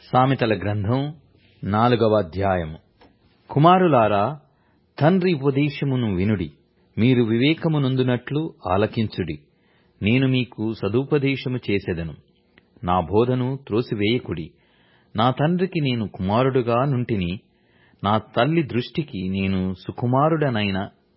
సామెతల గ్రంథం నాలుగవ అధ్యాయము కుమారులారా తండ్రి ఉపదేశమును వినుడి మీరు వివేకమునొందునట్లు ఆలకించుడి నేను మీకు సదుపదేశము చేసెదను నా బోధను త్రోసివేయకుడి నా తండ్రికి నేను కుమారుడుగా నుంటిని నా తల్లి దృష్టికి నేను సుకుమారుడనైన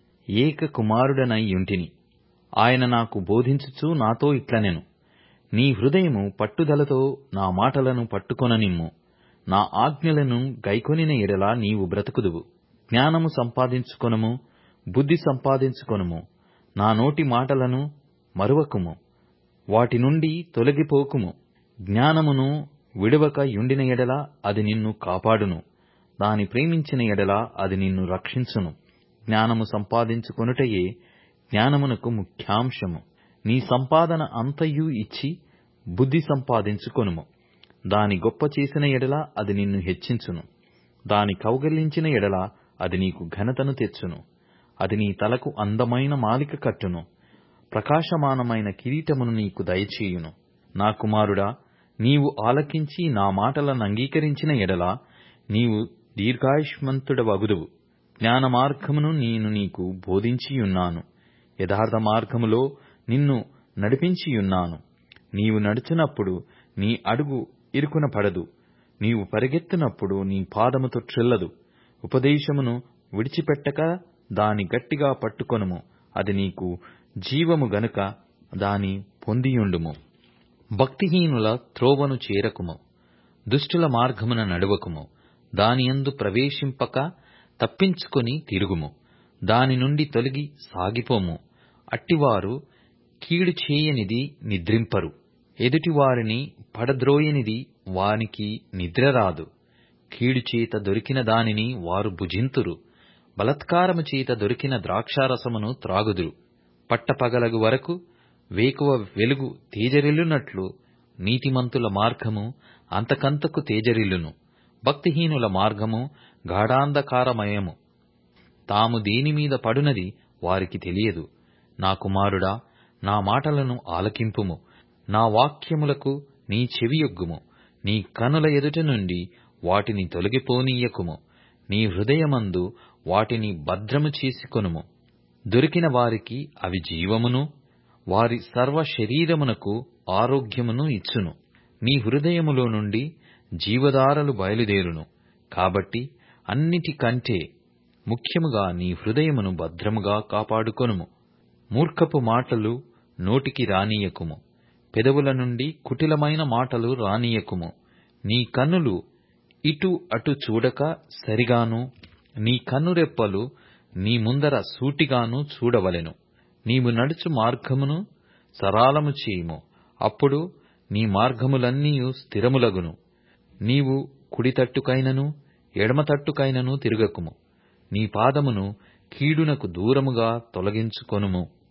ఏక కుమారుడనైయుంటిని ఆయన నాకు బోధించుచు నాతో ఇట్లనెను నీ హృదయము పట్టుదలతో నా మాటలను పట్టుకొననిమ్ము నా ఆజ్ఞలను గైకొనిన ఎడల నీవు బ్రతుకుదువు జ్ఞానము సంపాదించుకొనుము బుద్ధి సంపాదించుకొనుము నా నోటి మాటలను మరువకుము వాటి నుండి తొలగిపోకుము జ్ఞానమును విడువక యుండిన ఎడల అది నిన్ను కాపాడును దాని ప్రేమించిన ఎడల అది నిన్ను రక్షించును జ్ఞానము సంపాదించుకొనుటయే జ్ఞానమునకు ముఖ్యాంశము నీ సంపాదన అంతయు ఇచ్చి బుద్ధి సంపాదించుకొనుము దాని గొప్ప చేసిన ఎడల అది నిన్ను హెచ్చించును దాని కౌగలించిన ఎడల అది నీకు ఘనతను తెచ్చును అది నీ తలకు అందమైన మాలిక కట్టును ప్రకాశమానమైన కిరీటమును నీకు దయచేయును నా కుమారుడా నీవు ఆలకించి నా మాటలను అంగీకరించిన ఎడల నీవు దీర్ఘాయుష్మంతుడవగుదువు జ్ఞాన మార్గమును నేను నీకు బోధించియున్నాను యథార్థ మార్గములో నిన్ను నడిపించియున్నాను నీవు నడుచునప్పుడు నీ అడుగు ఇరుకున పడదు నీవు పరిగెత్తునప్పుడు నీ పాదము తొట్రిల్లదు ఉపదేశమును విడిచిపెట్టక దాని గట్టిగా పట్టుకొనుము అది నీకు జీవము గనుక దాని పొందియుండుము భక్తిహీనుల త్రోవను చేరకుము దుష్టుల మార్గమున నడువకుము దానియందు ప్రవేశింపక తప్పించుకొని తిరుగుము దాని నుండి తొలగి సాగిపోము అట్టివారు కీడు చేయనిది నిద్రింపరు ఎదుటివారిని పడద్రోయనిది వానికి నిద్రరాదు కీడు చేత దొరికిన దానిని వారు భుజింతురు బలత్కారము చేత దొరికిన ద్రాక్షారసమును త్రాగుదురు పట్టపగలగు వరకు వేకువ వెలుగు తేజరిల్లునట్లు నీతిమంతుల మార్గము అంతకంతకు తేజరిల్లును భక్తిహీనుల మార్గము గాఢాంధకారమయము తాము దేనిమీద పడునది వారికి తెలియదు నా కుమారుడా నా మాటలను ఆలకింపుము నా వాక్యములకు నీ చెవియొగ్గుము నీ కనుల ఎదుట నుండి వాటిని తొలగిపోనీయకుము నీ హృదయమందు వాటిని భద్రము చేసుకొనుము దొరికిన వారికి అవి జీవమును వారి సర్వ శరీరమునకు ఆరోగ్యమును ఇచ్చును నీ హృదయములో నుండి జీవధారలు బయలుదేరును కాబట్టి అన్నిటికంటే ముఖ్యముగా నీ హృదయమును భద్రముగా కాపాడుకొనుము మూర్ఖపు మాటలు నోటికి రానీయకుము పెదవుల నుండి కుటిలమైన మాటలు రానీయకుము నీ కన్నులు ఇటు అటు చూడక సరిగాను నీ కన్నురెప్పలు నీ ముందర సూటిగాను చూడవలెను నీవు నడుచు మార్గమును సరాలము చేయుము అప్పుడు నీ మార్గములన్నీయు స్థిరములగును నీవు కుడి తట్టుకైనను ఎడమ తట్టుకైనను తిరగకుము నీ పాదమును కీడునకు దూరముగా తొలగించుకొనుము